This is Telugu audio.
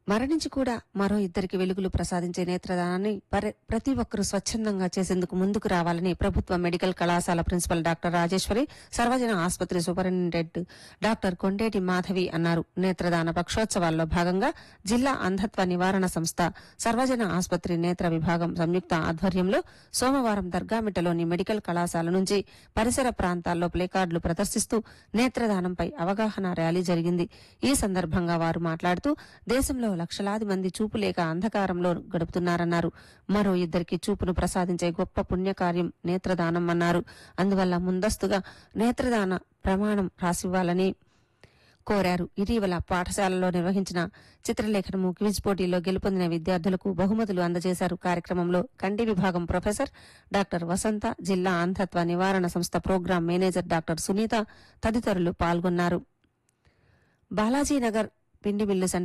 మరణించి కూడా మరో ఇద్దరికి వెలుగులు ప్రసాదించే నేత్రదానాన్ని పరి- ప్రతి ఒక్కరూ స్వచ్ఛందంగా చేసేందుకు ముందుకు రావాలని ప్రభుత్వ మెడికల్ కళాశాల ప్రిన్సిపల్ డాక్టర్ రాజేశ్వరి సర్వజన ఆసుపత్రి సూపరింటెండెంట్ డాక్టర్ కొండేటి మాధవి అన్నారు నేత్రదాన పక్షోత్సవాల్లో భాగంగా జిల్లా అంధత్వ నివారణ సంస్థ సర్వజన ఆసుపత్రి నేత్ర విభాగం సంయుక్త ఆధ్వర్యంలో సోమవారం దర్గామిట్టలోని మెడికల్ కళాశాల నుంచి పరిసర ప్రాంతాల్లో ప్లేకార్డులు ప్రదర్శిస్తూ నేత్రదానంపై అవగాహన ర్యాలీ జరిగింది ఈ సందర్భంగా వారు మాట్లాడుతూ దేశంలో లక్షలాది మంది చూపు లేక అంధకారంలో గడుపుతున్నారన్నారు మరో ఇద్దరికి చూపును ప్రసాదించే గొప్ప పుణ్యకార్యం నేత్రదానం అన్నారు అందువల్ల ముందస్తుగా నేత్రదాన ప్రమాణం రాసివ్వాలని కోరారు ఇటీవల పాఠశాలలో నిర్వహించిన చిత్రలేఖనము క్విజ్ పోటీలో గెలుపొందిన విద్యార్థులకు బహుమతులు అందజేశారు కార్యక్రమంలో కంటి విభాగం ప్రొఫెసర్ డాక్టర్ వసంత జిల్లా అంధత్వ నివారణ సంస్థ ప్రోగ్రాం మేనేజర్ డాక్టర్ సునీత తదితరులు పాల్గొన్నారు బాలాజీనగర్ పిండి మిల్లు సెంటర్